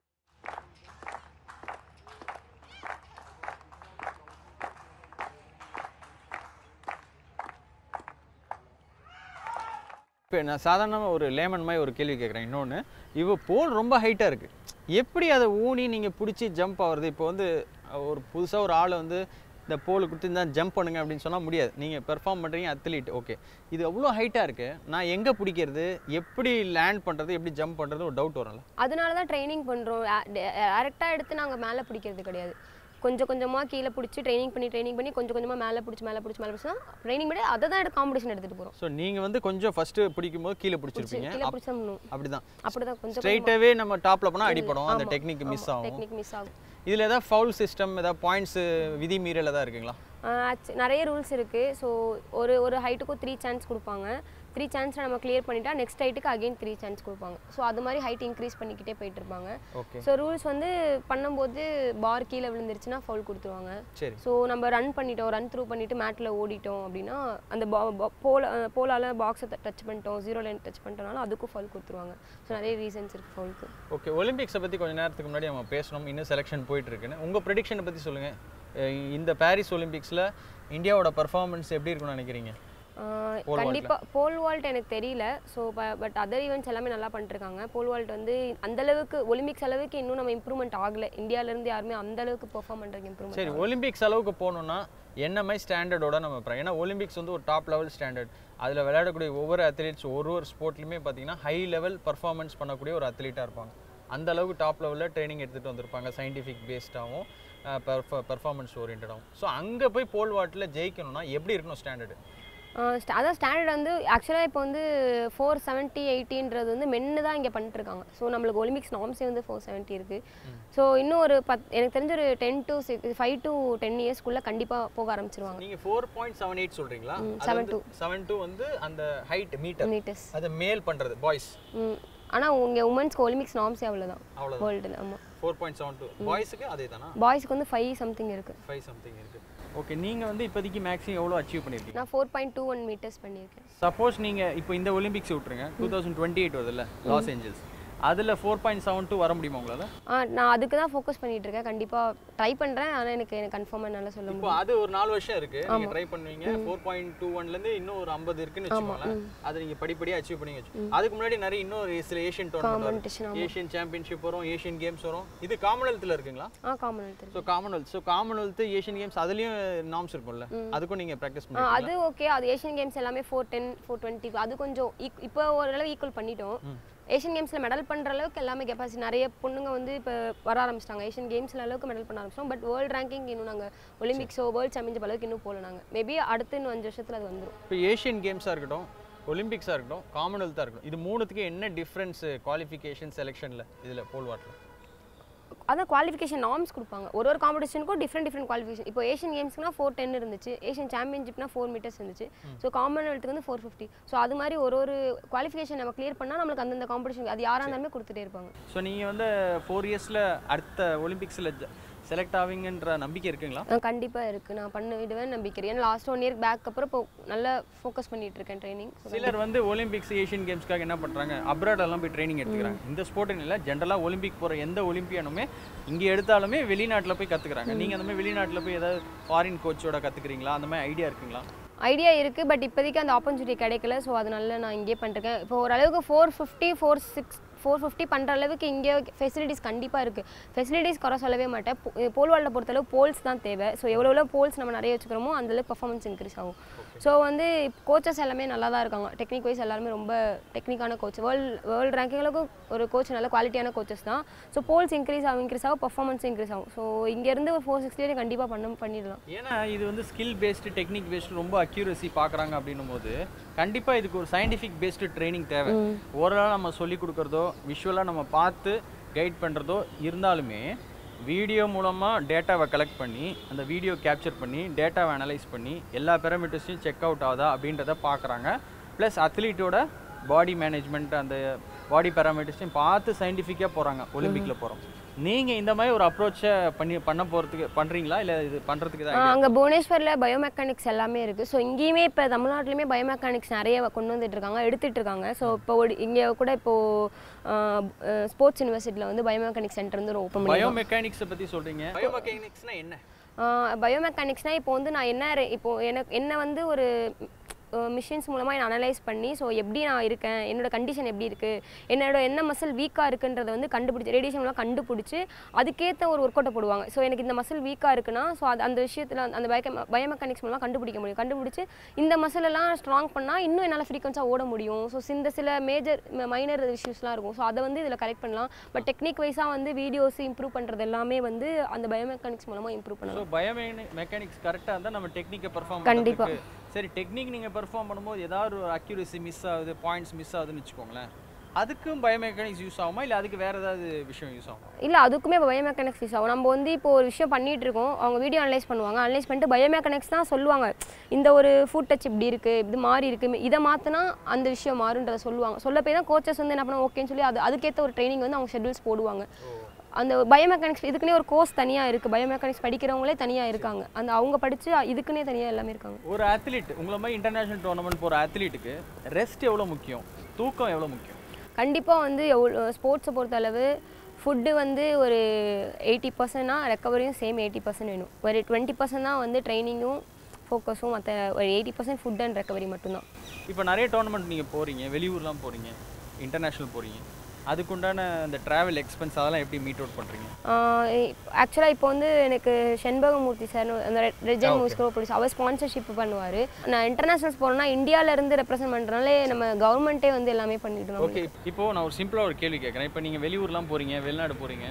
இப்போ நான் சாதாரணமாக ஒரு லேமன் மாதிரி ஒரு கேள்வி கேட்குறேன் இன்னொன்று இவ போல் ரொம்ப ஹைட்டாக இருக்குது எப்படி அதை ஊனி நீங்கள் பிடிச்சி ஜம்ப் ஆகுறது இப்போ வந்து ஒரு புதுசாக ஒரு ஆளை வந்து இந்த போல் கொடுத்து இந்த ஜம்ப் பண்ணுங்க அப்படின்னு சொன்னால் முடியாது நீங்கள் பெர்ஃபார்ம் பண்ணுறீங்க அத்லீட் ஓகே இது அவ்வளோ ஹைட்டாக இருக்குது நான் எங்கே பிடிக்கிறது எப்படி லேண்ட் பண்ணுறது எப்படி ஜம்ப் பண்ணுறது ஒரு டவுட் வரும்ல அதனால தான் ட்ரைனிங் பண்ணுறோம் டேரெக்டாக எடுத்து நாங்கள் மேலே பிடிக்கிறது கிடையாது கொஞ்சம் கொஞ்சமாக கீழே பிடிச்சி ட்ரைனிங் பண்ணி ட்ரைனிங் பண்ணி கொஞ்சம் கொஞ்சமாக மேலே பிடிச்சி மேலே பிடிச்சி மேலே பிடிச்சா ட்ரைனிங் பண்ணி அதை தான் எடுத்து காம்படிஷன் எடுத்துகிட்டு போகிறோம் ஸோ நீங்கள் வந்து கொஞ்சம் ஃபஸ்ட்டு பிடிக்கும் போது கீழே பிடிச்சிருப்பீங்க கீழே பிடிச்சா பண்ணணும் அப்படிதான் அப்படி தான் கொஞ்சம் ஸ்ட்ரைட்டாகவே நம்ம டாப்பில் போனால் அடிப்படும் அந்த டெக்னிக் மிஸ் ஆகும் டெக்னிக் மிஸ் ஆகும் இதில் ஏதாவது ஃபவுல் சிஸ்டம் ஏதாவது பாயிண்ட்ஸு விதி மீறல் ஏதாவது இருக்குங்களா ஆஹ் actu- நிறைய ரூல்ஸ் இருக்குது ஸோ ஒரு ஒரு ஹைட்டுக்கும் த்ரீ சான்ஸ் கொடுப்பாங்க த்ரீ சான்ஸை நம்ம கிளியர் பண்ணிட்டா நெக்ஸ்ட் ஹைட்டுக்கு அகைன் த்ரீ சான்ஸ் கொடுப்பாங்க ஸோ அது மாதிரி ஹைட் இன்க்ரீஸ் பண்ணிக்கிட்டே போயிட்டு இருப்பாங்க ஓகே ஸோ ரூல்ஸ் வந்து பண்ணும்போது பார் கீழே விழுந்துருச்சுன்னா ஃபவுல் கொடுத்துருவாங்க சரி ஸோ நம்ம ரன் பண்ணிட்டோம் ரன் த்ரூ பண்ணிட்டு மேட்டில் ஓடிட்டோம் அப்படின்னா அந்த போல போலால் பாக்ஸை டச் பண்ணிட்டோம் ஜீரோ லைன் டச் பண்ணிட்டோம்னால அதுக்கும் ஃபவுல் கொடுத்துருவாங்க ஸோ நிறைய ரீசன்ஸ் இருக்குது ஃபவுலுக்கு ஓகே ஒலிம்பிக்ஸை பற்றி கொஞ்ச நேரத்துக்கு முன்னாடி நம்ம பேசணும் இன்னும் செலெக்ஷன் போயிட்டு இருக்குன்னு உங்கள் ப்ரெடிக்ஷனை பற்றி சொல்லுங்கள் இந்த பாரிஸ் ஒலிம்பிக்ஸில் இந்தியாவோட பர்ஃபார்மன்ஸ் எப்படி இருக்கும்னு நினைக்கிறீங்க Pole vault-ல. கண்டிப்பாக போல் வால்ட் எனக்கு தெரியல ஸோ பட் அதர் ஈவெண்ட்ஸ் எல்லாமே நல்லா பண்ணிருக்காங்க போல் வால்ட் வந்து அந்த அளவுக்கு ஒலிம்பிக்ஸ் அளவுக்கு இன்னும் நம்ம இம்ப்ரூவ்மெண்ட் ஆகலை இந்தியாவிலேருந்து யாருமே அந்த அளவுக்கு பெர்ஃபார்ம் பண்ணுறதுக்கு இம்ப்ரூவ்மெண்ட் சரி ஒலிம்பிக்ஸ் அளவுக்கு போகணுன்னா என்ன மாதிரி ஸ்டாண்டர்டோட நம்ம போகிறோம் ஏன்னா ஒலிம்பிக்ஸ் வந்து ஒரு டாப் லெவல் ஸ்டாண்டர்ட் அதில் விளையாடக்கூடிய ஒவ்வொரு அத்லீட்ஸ் ஒரு ஒரு ஸ்போர்ட்லையுமே பார்த்தீங்கன்னா ஹை லெவல் பர்ஃபார்மன்ஸ் பண்ணக்கூடிய ஒரு அத்லீட்டாக இருப்பாங்க அந்த அளவுக்கு டாப் லெவலில் ட்ரைனிங் எடுத்துகிட்டு வந்திருப்பாங்க சயின்டிஃபிக் பேஸ்டாகவும் பர்ஃபார்மன்ஸ் ஓரியன்டாகவும் ஸோ அங்கே போய் போல் வாட்டில் ஜெயிக்கணும்னா எப்படி இருக்கணும் ஸ்டாண்டர்டு அதான் ஸ்டாண்டர்ட் வந்து ஆக்சுவலாக இப்போ வந்து ஃபோர் செவன்ட்டி எயிட்டின்றது வந்து மென்னு தான் இங்கே பண்ணிட்டுருக்காங்க ஸோ நம்மளுக்கு ஒலிம்பிக்ஸ் நார்ம்ஸே வந்து ஃபோர் செவன்ட்டி இருக்குது ஸோ இன்னும் ஒரு பத் எனக்கு தெரிஞ்ச ஒரு ten to six five to ten இயர்ஸ்க்குள்ளே கண்டிப்பாக போக ஆரம்பிச்சிருவாங்க நீங்கள் ஃபோர் பாயிண்ட் செவன் எயிட் சொல்கிறீங்களா seven செவன் டூ வந்து அந்த ஹைட் மீட்டர் மீட்டர்ஸ் அதை மேல் பண்ணுறது பாய்ஸ் ஆனால் இங்கே உமன்ஸ்க்கு ஒலிம்பிக்ஸ் நார்ம்ஸே அவ்வளோதான் அவ்வளோதான் வேர்ல்டில் ஆமாம் ஃபோர் பாயிண்ட் செவன் டூ பாய்ஸுக்கு அதே தானா பாய்ஸ்க்கு வந்து ஃபைவ் சம்திங் இருக்குது ஃபைவ் சம்திங் இருக்குது ஓகே நீங்கள் வந்து இப்போதைக்கு மேக்ஸிமம் எவ்வளோ அச்சீவ் பண்ணியிருக்கீங்க நான் four point two one meters பண்ணியிருக்கேன் சப்போஸ் நீங்கள் இப்போ இந்த ஒலிம்பிக்ஸ் விட்ருங்க டூ தௌசண்ட் டுவெண்ட்டி எயிட் வருதுல்ல லாஸ் ஏஞ்சல்ஸ் அதில் ஃபோர் பாயிண்ட் செவன் டூ வர முடியுமா உங்களால் ஆ நான் அதுக்கு தான் ஃபோக்கஸ் பண்ணிட்டு இருக்கேன் கண்டிப்பாக ட்ரை பண்ணுறேன் ஆனால் எனக்கு எனக்கு கன்ஃபார்மாக என்னால் சொல்ல இப்போ முடியும் அது ஒரு நாலு வருஷம் இருக்கு நீங்க ட்ரை பண்ணுவீங்க ஃபோர் பாயிண்ட் டூ ஒன்லேருந்து இன்னும் ஒரு ஐம்பது இருக்குன்னு வச்சுக்கோங்களேன் அதை நீங்க படிப்படியாக அச்சீவ் பண்ணி வச்சு அதுக்கு முன்னாடி நிறைய இன்னும் சில ஏஷியன் டோர்னமெண்ட் காம்படிஷன் வரும் ஏஷியன் சாம்பியன்ஷிப் வரும் ஏஷியன் கேம்ஸ் வரும் இது காமன்வெல்த்தில் இருக்குங்களா ஆ Commonwealth so Commonwealth so Commonwealth Asian games அதுலேயும் நாம்ஸ் இருக்கும்ல அதுக்கும் நீங்கள் ப்ராக்டிஸ் ஆ பண்ணி அது ஓகே அது ஏஷியன் கேம்ஸ் எல்லாமே ஃபோர் டென் ஃபோர் டுவெண்ட்டி அது கொஞ்சம் eq- இப்போ ஓரளவு ஈக்குவல் பண்ணிட்டோம் ஏஷியன் கேம்ஸில் மெடல் பண்ணுற அளவுக்கு எல்லாமே கெப்பாசிட்டி நிறைய பொண்ணுங்க வந்து இப்போ வர ஆரம்பிச்சிட்டாங்க ஏஷியன் கேம்ஸில் அளவுக்கு மெடல் பண்ண ஆரம்பிச்சிட்டோம் பட் வேர்ல்டு ரேங்கிங் இன்னும் நாங்கள் ஒலிம்பிக்ஸோ வேர்ல்ட் சாம்பியன்ஷிப் அளவுக்கு இன்னும் போகல நாங்கள் மேபி அடுத்த இன்னும் அஞ்சு வருஷத்தில் அது வந்துடும் இப்போ ஏஷியன் கேம்ஸாக இருக்கட்டும் ஒலிம்பிக்ஸாக இருக்கட்டும் காமன்வெல்த்தாக இருக்கட்டும் இது மூணுத்துக்கு என்ன டிஃப்ரென்ஸ் குவாலிஃபிகேஷன் செலெக்ஷனில் இதில் போல் வாட்டில் அதான் குவாலிஃபிகேஷன் நார்ம்ஸ் கொடுப்பாங்க ஒரு ஒரு காம்படிஷனுக்கும் டிஃப்ரெண்ட் டிஃப்ரெண்ட் குவாலிஃபிகேஷன் இப்போ ஏஷியன் கேம்ஸ்க்குனா ஃபோர் டென் இருந்துச்சு ஏஷியன் சாம்பியன்ஷிப்னா ஃபோர் மீட்டர்ஸ் இருந்துச்சு ஸோ காமன்வெல்த்துக்கு வந்து ஃபோர் ஃபிஃப்டி ஸோ அது மாதிரி ஒரு ஒரு குவாலிஃபிகேஷன் நம்ம கிளியர் பண்ணால் நம்மளுக்கு அந்தந்த காம்படிஷன் அது யாராக இருந்தாலுமே கொடுத்துட்டே இருப்பாங்க ஸோ நீங்கள் வந்து ஃபோர் இயர்ஸில் அடுத்த ஒலிம்பிக்ஸில் செலக்ட் ஆவீங்கன்ற நம்பிக்கை இருக்குங்களா கண்டிப்பாக இருக்குது நான் பண்ண விடுவேன் நம்பிக்கை இருக்கு. ஏன்னா லாஸ்ட் ஒன் இயர் பேக் அப்புறம் இப்போ நல்லா ஃபோக்கஸ் பண்ணிட்டு இருக்கேன் ட்ரைனிங் சிலர் வந்து ஒலிம்பிக்ஸ் ஏஷியன் கேம்ஸ்க்காக என்ன பண்ணுறாங்க அப்ராடெல்லாம் போய் ட்ரைனிங் எடுத்துக்கிறாங்க இந்த ஸ்போர்ட்டுன்னு இல்லை ஜென்ரலாக ஒலிம்பிக் போகிற எந்த ஒலிம்பியானுமே இங்கே எடுத்தாலுமே வெளிநாட்டில் போய் கற்றுக்குறாங்க நீங்கள் அந்த மாதிரி வெளிநாட்டில் போய் ஏதாவது ஃபாரின் கோச்சோட கற்றுக்குறீங்களா அந்த மாதிரி ஐடியா இருக்குங்களா ஐடியா இருக்குது பட் இப்போதைக்கு அந்த ஆப்பர்ச்சுனிட்டி கிடைக்கல ஸோ அதனால நான் இங்கே பண்ணிருக்கேன் இப்போ ஓரளவுக்கு four fifty four six four fifty பண்ணுற அளவுக்கு இங்கே ஃபெசிலிட்டிஸ் கண்டிப்பாக இருக்குது ஃபெசிலிட்டிஸ் குறை சொல்லவே மாட்டேன் போல் வால்டை பொறுத்தளவு போல்ஸ் தான் தேவை ஸோ எவ்வளோ எவ்வளோ போல்ஸ் நம்ம நிறைய வச்சுக்கிறோமோ அந்தளவுக்கு பர்ஃபார்மன்ஸ் இன்க்ரீஸ் ஆகும் ஸோ வந்து கோச்சஸ் எல்லாமே நல்லா தான் இருக்காங்க டெக்னிக் வைஸ் எல்லாருமே ரொம்ப டெக்னிக்கான கோச் வேர்ல்டு வேர்ல்டு ரேங்கிங்களுக்கு ஒரு கோச் நல்ல குவாலிட்டியான கோச்சஸ் தான் ஸோ போல்ஸ் இன்க்ரீஸ் ஆகும் இன்க்ரீஸ் ஆகும் பர்ஃபார்மன்ஸ் இன்க்ரீஸ் ஆகும் ஸோ இங்கேருந்து ஒரு ஃபோர் சிக்ஸ்டியே கண்டிப்பாக பண்ண பண்ணிடலாம் ஏன்னா இது வந்து ஸ்கில் பேஸ்டு டெக்னிக் பேஸ்டு ரொம்ப அக்யூரசி பார்க்குறாங்க அப்படின்னும் போது கண்டிப்பாக இதுக்கு ஒரு சயின்டிஃபிக் பேஸ்டு ட்ரைனிங் தேவை ஓரளவு நம்ம சொல்லி கொடுக்குறதோ விஷுவலாக நம்ம பார்த்து கைட் பண்ணுறதோ இருந்தாலுமே வீடியோ மூலமாக டேட்டாவை கலெக்ட் பண்ணி அந்த வீடியோ கேப்சர் பண்ணி டேட்டாவை அனலைஸ் பண்ணி எல்லா பேராமீட்டர்ஸையும் செக் அவுட் ஆகுதா அப்படின்றத பார்க்குறாங்க ப்ளஸ் அத்லீட்டோட பாடி மேனேஜ்மெண்ட் அந்த பாடி பேராமீட்டர்ஸையும் பார்த்து சயின்டிஃபிக்காக போகிறாங்க ஒலிம்பிக்கில் போகிறோம் நீங்கள் இந்த மாதிரி ஒரு அப்ரோச்சை பண்ணி பண்ண போகிறதுக்கு பண்ணுறீங்களா இல்லை இது பண்ணுறதுக்கு தான் அங்கே புவனேஸ்வரில் பயோமெக்கானிக்ஸ் எல்லாமே இருக்குது ஸோ இங்கேயுமே இப்போ தமிழ்நாட்டிலையுமே பயோமெக்கானிக்ஸ் நிறைய கொண்டு வந்துட்டு இருக்காங்க எடுத்துட்டு இருக்காங்க ஸோ இப்போ இங்கே கூட இப்போது ஸ்போர்ட்ஸ் யூனிவர்சிட்டியில் வந்து பயோமெக்கானிக்ஸ் சென்டர் வந்து ஓப்பன் பண்ணி பயோமெக்கானிக்ஸை பற்றி சொல்கிறீங்க பயோமெக்கானிக்ஸ்னா என்ன பயோமெக்கானிக்ஸ்னால் இப்போ வந்து நான் என்ன re- இப்போ எனக்கு என்ன வந்து ஒரு மிஷின்ஸ் மூலமாக என்னை அனலைஸ் பண்ணி ஸோ எப்படி நான் இருக்கேன் என்னோட கண்டிஷன் எப்படி இருக்குது என்னோட என்ன மசில் வீக்காக இருக்குன்றதை வந்து கண்டுபிடிச்சி ரேடியேஷன் மூலம் கண்டுபிடிச்சி அதுக்கேற்ற ஒரு ஒர்க் அவுட்டை போடுவாங்க ஸோ எனக்கு இந்த மசில் வீக்காக இருக்குன்னா ஸோ அது அந்த விஷயத்தில் அந்த பயோ பயோமெக்கானிக்ஸ் மூலம் கண்டுபிடிக்க முடியும் கண்டுபிடிச்சி இந்த மசில் எல்லாம் ஸ்ட்ராங் பண்ணால் இன்னும் என்னால் ஃப்ரீக்வன்ஸாக ஓட முடியும் ஸோ இந்த சில மேஜர் மைனர் இஷ்யூஸ்லாம் இருக்கும் ஸோ அதை வந்து இதில் கரெக்ட் பண்ணலாம் பட் டெக்னிக் வைஸாக வந்து வீடியோஸ் இம்ப்ரூவ் பண்ணுறது எல்லாமே வந்து அந்த பயோமெக்கானிக்ஸ் மூலமாக இம்ப்ரூவ் பண்ணலாம் ஸோ பயோமெனி மெக்கானிக்ஸ் கரெக்டாக இருந்தால் நம்ம டெக்னிக்கை பெர்ஃபார்ம் கண்டிப்பா. சரி டெக்னிக் நீங்கள் பெர்ஃபார்ம் பண்ணும்போது ஏதாவது ஒரு அக்யூரசி மிஸ் ஆகுது பாயிண்ட்ஸ் மிஸ் ஆகுதுன்னு வச்சுக்கோங்களேன் அதுக்கும் பயோமெக்கானிக்ஸ் யூஸ் ஆகுமா இல்லை அதுக்கு வேறு ஏதாவது விஷயம் யூஸ் ஆகுமா இல்லை அதுக்குமே இப்போ பயோமெக்கானிக்ஸ் யூஸ் ஆகும் நம்ம வந்து இப்போ ஒரு விஷயம் பண்ணிட்டு இருக்கோம் அவங்க வீடியோ அனலைஸ் பண்ணுவாங்க அனலைஸ் பண்ணிட்டு பயோமெக்கானிக்ஸ் தான் சொல்லுவாங்க இந்த ஒரு ஃபுட் டச் இப்படி இருக்குது இது மாறி இருக்குது இதை மாற்றினா அந்த விஷயம் மாறுன்றதை சொல்லுவாங்க சொல்ல போய் தான் கோச்சஸ் வந்து என்ன பண்ணுவாங்க ஓகேன்னு சொல்லி அது அதுக்கேற்ற ஒரு ட்ரைனிங் வந்து அவங்க ஷெட்யூல்ஸ் போடுவாங்க அந்த பயோமெக்கானிக்ஸ் இதுக்குன்னே ஒரு கோர்ஸ் தனியாக இருக்குது பயோமெக்கானிக்ஸ் படிக்கிறவங்களே தனியாக இருக்காங்க அந்த அவங்க படித்து இதுக்குன்னே தனியாக எல்லாமே இருக்காங்க ஒரு அத்லீட் உங்களை மாதிரி இன்டர்நேஷனல் டோர்னமெண்ட் போகிற அத்லீட்டுக்கு ரெஸ்ட் எவ்வளோ முக்கியம் தூக்கம் எவ்வளோ முக்கியம் கண்டிப்பாக வந்து எவ்வளோ ஸ்போர்ட்ஸை பொறுத்தளவு ஃபுட்டு வந்து ஒரு எயிட்டி பர்சன்ட்னா ரெக்கவரியும் சேம் எயிட்டி பர்சன்ட் வேணும் ஒரு டுவெண்ட்டி பர்சன்ட் தான் வந்து ட்ரைனிங்கும் ஃபோக்கஸும் மற்ற ஒரு eighty percent food and recovery மட்டும்தான் இப்போ நிறைய டோர்னமெண்ட் நீங்கள் போகிறீங்க வெளியூர்லாம் போகிறீங்க இன்டர்நேஷ்னல் போகிறீங்க அதுக்குண்டான அந்த ட்ராவல் எக்ஸ்பென்ஸ் அதெல்லாம் எப்படி மீட் அவுட் பண்ணுறீங்க ஆக்சுவலாக இப்போ வந்து எனக்கு செண்பகமூர்த்தி சார் அந்த ரெஜன் மூவிஸ்க்கு ப்ரொடியூஸ் அவர் ஸ்பான்சர்ஷிப் பண்ணுவார் நான் இன்டர்நேஷனல்ஸ் போனேன்னா இந்தியாவிலேருந்து ரெப்ரசென்ட் பண்ணுறனாலே நம்ம கவர்மெண்ட்டே வந்து எல்லாமே பண்ணிட்டு இருக்கோம் ஓகே இப்போ நான் ஒரு சிம்பிளாக ஒரு கேள்வி கேட்குறேன் இப்போ நீங்கள் வெளியூர்லாம் போகிறீங்க வெளிநாடு போகிறீங்க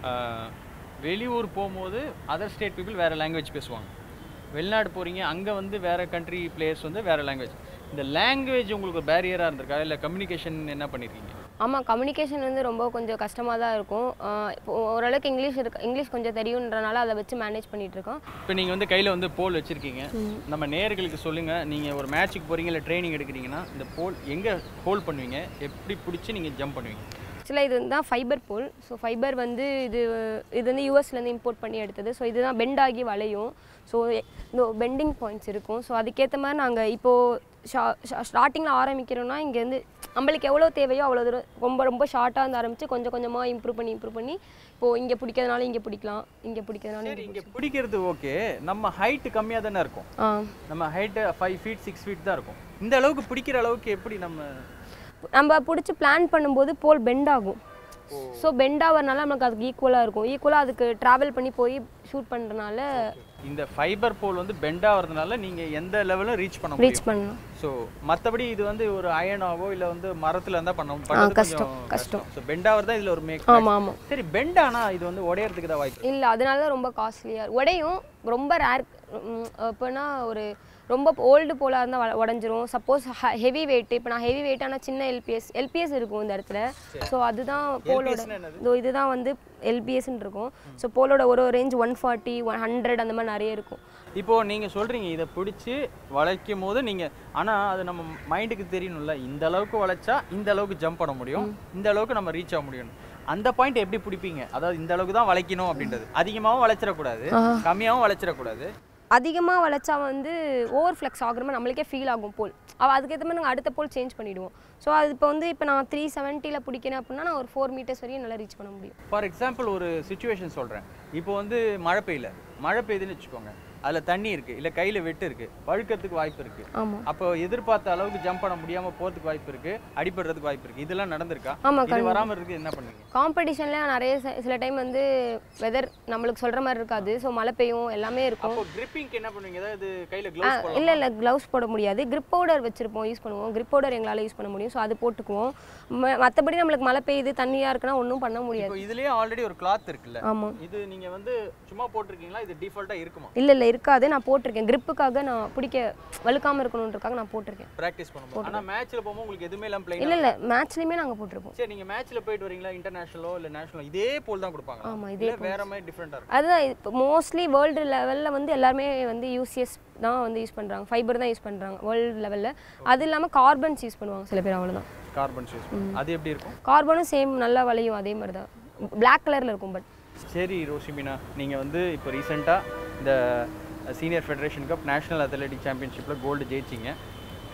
வெளியூர் போகும்போது அதர் ஸ்டேட் பீப்புள் வேறு லாங்குவேஜ் பேசுவாங்க வெளிநாடு போகிறீங்க அங்கே வந்து வேறு கண்ட்ரி பிளேயர்ஸ் வந்து வேறு லாங்குவேஜ் இந்த லாங்குவேஜ் உங்களுக்கு பேரியராக இருந்திருக்கா இல்லை கம்யூனிகேஷன் என்ன பண்ணியிருக்கீங்க ஆமாம் கம்யூனிகேஷன் வந்து ரொம்ப கொஞ்சம் கஷ்டமாக தான் இருக்கும் ஆஹ் இப்போ ஓரளவுக்கு இங்கிலீஷ் இருக்கு இங்கிலீஷ் கொஞ்சம் தெரியுன்றனால அதை வச்சு மேனேஜ் பண்ணிட்டு இருக்கோம் இப்போ நீங்கள் வந்து கையில் வந்து போல் வச்சுருக்கீங்க நம்ம நேயர்களுக்கு சொல்லுங்கள் நீங்கள் ஒரு மேட்ச்சுக்கு போகிறீங்க இல்லை ட்ரைனிங் எடுக்கிறீங்கன்னா இந்த போல் எங்கே ஹோல்ட் பண்ணுவீங்க எப்படி பிடிச்சி நீங்கள் ஜம்ப் பண்ணுவீங்க ஆக்சுவலாக இது தான் ஃபைபர் போல் ஸோ ஃபைபர் வந்து இது இது வந்து யூஎஸ்லேருந்து இம்போர்ட் பண்ணி எடுத்தது ஸோ இதுதான் பெண்ட் ஆகி வளையும் ஸோ இந்த பெண்டிங் பாயிண்ட்ஸ் இருக்கும் ஸோ அதுக்கேற்ற மாதிரி நாங்கள் இப்போது ஷா ஸ்டார்டிங்கில் ஆரம்பிக்கிறோம்னா இங்கேருந்து நம்மளுக்கு எவ்வளோ தேவையோ அவ்வளோ தூரம் ரொம்ப ரொம்ப ஷார்ட்டாக இருந்து ஆரம்பித்து கொஞ்சம் கொஞ்சமாக இம்ப்ரூவ் பண்ணி இம்ப்ரூவ் பண்ணி இப்போது இங்கே பிடிக்கிறதுனால இங்கே பிடிக்கலாம் இங்கே பிடிக்கிறதுனால சரி இங்கே இங்கே பிடிக்கிறது ஓகே நம்ம ஹைட்டு கம்மியாக தானே இருக்கும் ஆ நம்ம height five feet six feet தான் இருக்கும் இந்த அளவுக்கு பிடிக்கிற அளவுக்கு எப்படி நம்ம நம்ம பிடிச்சி பிளான் பண்ணும்போது போல் பெண்ட் ஆகும் ஸோ பெண்ட் ஆகிறனால நமக்கு அதுக்கு ஈக்குவலாக இருக்கும் ஈக்குவலாக அதுக்கு ட்ராவல் பண்ணி போய் ஷூட் பண்ணுறனால இந்த ஃபைபர் போல் வந்து பெண்ட் ஆகிறதுனால நீங்கள் எந்த லெவலும் ரீச் பண்ண ரீச் முடியும் பண்ணலாம் ஸோ மற்றபடி இது வந்து ஒரு அயனாவோ இல்லை வந்து மரத்தில் இருந்தால் பண்ண ஆ, பண்ணுறது கஷ்டம், கொஞ்சம் கஷ்டம். ஸோ பெண்ட் ஆகிறது தான் இதில் ஒரு மேக் ஆமாம் ஆமாம் சரி பெண்ட் ஆனால் இது வந்து உடையறதுக்கு தான் வாய்ப்பு இல்லை அதனால தான் ரொம்ப காஸ்ட்லியாக உடையும் ரொம்ப ரேர் இப்போனா ஒரு ரொம்ப ஓல்டு போலாக இருந்தால் உடஞ்சிரும் சப்போஸ் ஹெவி வெயிட் இப்போ நான் ஹெவி வெயிட் ஆனால் சின்ன எல்பிஎஸ் எல்பிஎஸ் இருக்கும் இந்த இடத்துல ஸோ அதுதான் போலோட LPS னா என்னது? இதோ இதுதான் வந்து எல்பிஎஸ்ன்னு இருக்கும் ஸோ போலோட ஒரு range one forty one hundred அந்த மாதிரி நிறைய இருக்கும் இப்போ நீங்கள் சொல்கிறீங்க இதை பிடிச்சி வளைக்கும் போது நீங்கள் ஆனால் அது நம்ம மைண்டுக்கு தெரியணும்ல இந்த அளவுக்கு வளைச்சா இந்த அளவுக்கு ஜம்ப் பண்ண முடியும் இந்த அளவுக்கு நம்ம ரீச் ஆக முடியும் அந்த பாயிண்ட் எப்படி பிடிப்பீங்க அதாவது இந்த அளவுக்கு தான் வளைக்கணும் அப்படின்றது அதிகமாகவும் வளைச்சிடக்கூடாது கம்மியாகவும் வளைச்சிடக்கூடாது அதிகமாக வளைச்சா வந்து ஓவர் ஃப்ளெக்ஸ் ஆகுற மாதிரி நம்மளுக்கே ஃபீல் ஆகும் போல் அவள் அதுக்கேற்ற மாதிரி நாங்கள் அடுத்த போல் சேஞ்ச் பண்ணிவிடுவோம் ஸோ அது இப்போ வந்து இப்போ நான் த்ரீ செவன்ட்டியில் பிடிக்கிறேன் அப்படின்னா நான் ஒரு ஃபோர் மீட்டர்ஸ் வரையும் நல்லா ரீச் பண்ண முடியும் ஃபார் எக்ஸாம்பிள் ஒரு சுச்சுவேஷன் சொல்கிறேன் இப்போ வந்து மழை பெய்யல மழை பெய்யுதுன்னு வச்சுக்கோங்க அதில் தண்ணி இருக்குது இல்லை கையில் வெட்டு இருக்குது வழுக்கிறதுக்கு வாய்ப்பு இருக்குது ஆமாம் அப்போ எதிர்பார்த்த அளவுக்கு ஜம்ப் பண்ண முடியாமல் போகிறதுக்கு வாய்ப்பு இருக்குது அடிபடுறதுக்கு வாய்ப்பு இருக்குது இதெல்லாம் நடந்திருக்கா ஆமாம் இது வராமல் இருக்கு என்ன பண்ணுவீங்க காம்படிஷனில் நிறைய ச- சில டைம் வந்து வெதர் நம்மளுக்கு சொல்கிற மாதிரி இருக்காது ஸோ மழை பெய்யும் எல்லாமே இருக்கும் அப்போ கிரிப்பிங்க்கு என்ன பண்ணுவீங்க ஏதாவது கையில் ஆ, க்ளவுஸ் போடலாம் இல்லை இல்லை க்ளவுஸ் போட முடியாது grip பவுடர் வச்சுருப்போம் யூஸ் பண்ணுவோம் grip பவுடர் எங்களால் யூஸ் பண்ண முடியும் ஸோ அது போட்டுக்குவோம் ம- மற்றபடி நம்மளுக்கு மழை பெய்யுது தண்ணியாக இருக்குன்னா ஒன்றும் பண்ண முடியாது இப்போ இதுலயே ஆல்ரெடி ஒரு கிளாத் இருக்குல்ல ஆமாம் இது நீங்க வந்து சும்மா போட்டிருக்கீங்களா இது டிஃபால்ட்டா இருக்குமா இல்லை இல்லை இருக்காது நான் போட்டிருக்கேன் gripக்காக நான் பிடிக்க வழுக்காமல் இருக்கணுன்றக்காக நான் போட்டிருக்கேன் பிராக்டிஸ் பண்ணும்போது ஆனா மேட்ச்ல போகும்போது உங்களுக்கு எதுவுமே இல்லாம பிளைன் இல்லை இல்லை மேட்ச்லேயுமே நாங்கள் போட்டிருப்போம் சரி நீங்க மேட்ச்ல போயிட்டு வரீங்களா இன்டர்நேஷனலோ இல்ல நேஷனலோ இதே போல் தான் கொடுப்பாங்க ஆமா, இதே இல்ல வேற மாதிரி டிஃப்ரெண்டா இருக்கும் அதுதான் இப்போ மோஸ்ட்லி வேர்ல்டு லெவலில் வந்து எல்லாருமே வந்து யூசிஎஸ் தான் வந்து யூஸ் பண்ணுறாங்க ஃபைபர் தான் யூஸ் பண்ணுறாங்க வேர்ல்டு லெவலில் அது இல்லாமல் கார்பன்ஸ் யூஸ் பண்ணுவாங்க சில பேர் அவ்வளோதான் கார்பன் ஷூஸ் அது எப்படி இருக்கும் கார்பனும் சேம் நல்லா வளையும் அதே மாதிரி தான் பிளாக் கலரில் இருக்கும் பட் சரி ரோஷிமினா நீங்க வந்து இப்போ ரீசெண்டா இந்த senior federation cup national athletic சாம்பியன்ஷிப்ல கோல்டு ஜெயிச்சிங்க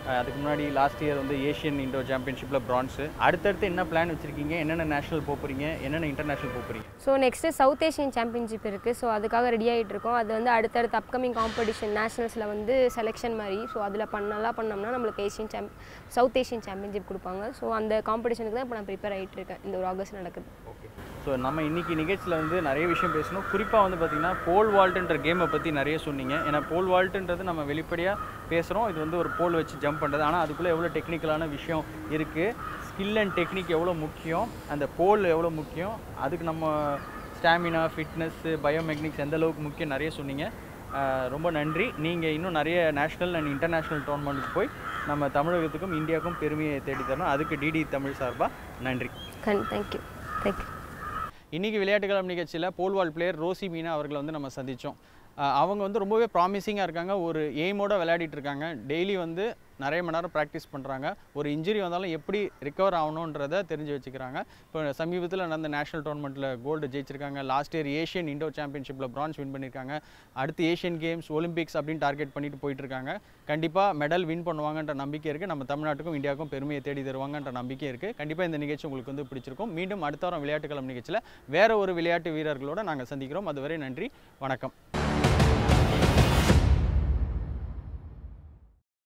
அஹ் அதுக்கு முன்னாடி லாஸ்ட் இயர் வந்து ஏஷியன் இண்டோர் சாம்பியன்ஷிப்பில் பிரான்ஸு அடுத்தடுத்து என்ன பிளான் வச்சுருக்கீங்க என்னென்ன நேஷனல் போக போகிறீங்க என்னென்ன இன்டர்நேஷனல் போக போகிறீங்க so next south Asian championship இருக்குது ஸோ அதுக்காக ரெடி ஆகிட்டு இருக்கோம் அது வந்து அடுத்தடுத்த அப்கமிங் காம்படிஷன் நேஷனல்ஸில் வந்து செலெக்ஷன் மாதிரி ஸோ அதில் பண்ண நல்லா பண்ணோம்னா நம்மளுக்கு ஏஷியன் சாம் சவுத் ஏஷியன் சாம்பியன்ஷிப் கொடுப்பாங்க ஸோ அந்த காம்படிஷனுக்கு தான் இப்போ நான் ப்ரிப்பேர் ஆகிட்டு இருக்கேன் இந்த ஒரு ஆகஸ்ட் நடக்குது ஓகே ஸோ நம்ம இன்னைக்கு நிகழ்ச்சியில் வந்து நிறைய விஷயம் பேசணும் குறிப்பாக வந்து பார்த்திங்கன்னா போல் வால்ட்டுன்ற கேமை பற்றி நிறைய சொன்னீங்க ஏன்னா போல் வால்ட்டுன்றது நம்ம வெளிப்படையாக பேசுகிறோம் இது வந்து ஒரு போல் வச்சு ஜம்ப் பண்ணுறது ஆனால் அதுக்குள்ளே எவ்வளோ டெக்னிக்கலான விஷயம் இருக்குது ஸ்கில் அண்ட் டெக்னிக் எவ்வளோ முக்கியம் அந்த போல் எவ்வளோ முக்கியம் அதுக்கு நம்ம ஸ்டாமினா ஃபிட்னஸ்ஸு பயோமெக்னிக்ஸ் எந்த அளவுக்கு முக்கியம் நிறைய சொன்னீங்க ஆஹ் ரொம்ப நன்றி நீங்கள் இன்னும் நிறைய நேஷ்னல் அண்ட் இன்டர்நேஷ்னல் டோர்னமெண்ட்டுக்கு போய் நம்ம தமிழகத்துக்கும் இந்தியாவுக்கும் பெருமையை தேடி தரணும் அதுக்கு டிடி தமிழ் சார்பாக நன்றி கண் தேங்க்யூ தேங்க்யூ இன்னைக்கு விளையாட்டுக்களம் நிகழ்ச்சியில் போல்வால் பிளேயர் ரோசி மீனா அவர்களை வந்து நம்ம சந்தித்தோம் அவங்க வந்து ரொம்பவே ப்ராமிசிங்காக இருக்காங்க ஒரு எய்மோட விளையாடிட்டு இருக்காங்க டெய்லி வந்து நிறைய மணி நேரம் ப்ராக்டிஸ் பண்ணுறாங்க ஒரு இன்ஜுரி வந்தாலும் எப்படி ரிகவர் ஆகணுன்றதை தெரிஞ்சு வச்சுக்கிறாங்க இப்போ சமீபத்தில் நடந்த நேஷனல் டோர்னமெண்ட்டில் கோல்டு ஜெயிச்சிருக்காங்க லாஸ்ட் இயர் ஏஷியன் இண்டோர் சாம்பியன்ஷிப்பில் பிரான்ஸ் வின் பண்ணியிருக்காங்க அடுத்து ஏஷியன் கேம்ஸ் ஒலிம்பிக்ஸ் அப்படின்னு டார்கெட் பண்ணிட்டு போயிட்டு இருக்காங்க கண்டிப்பாக மெடல் வின் பண்ணுவாங்கன்ற நம்பிக்கை இருக்குது நம்ம தமிழ்நாட்டுக்கும் இந்தியாவுக்கும் பெருமையை தேடி தருவாங்கன்ற நம்பிக்கை இருக்குது கண்டிப்பாக இந்த நிகழ்ச்சி உங்களுக்கு வந்து பிடிச்சிருக்கும் மீண்டும் அடுத்த வாரம் விளையாட்டுக்களம் நிகழ்ச்சியில் வேற ஒரு விளையாட்டு வீரர்களோட நாங்கள் சந்திக்கிறோம் அதுவரை நன்றி வணக்கம்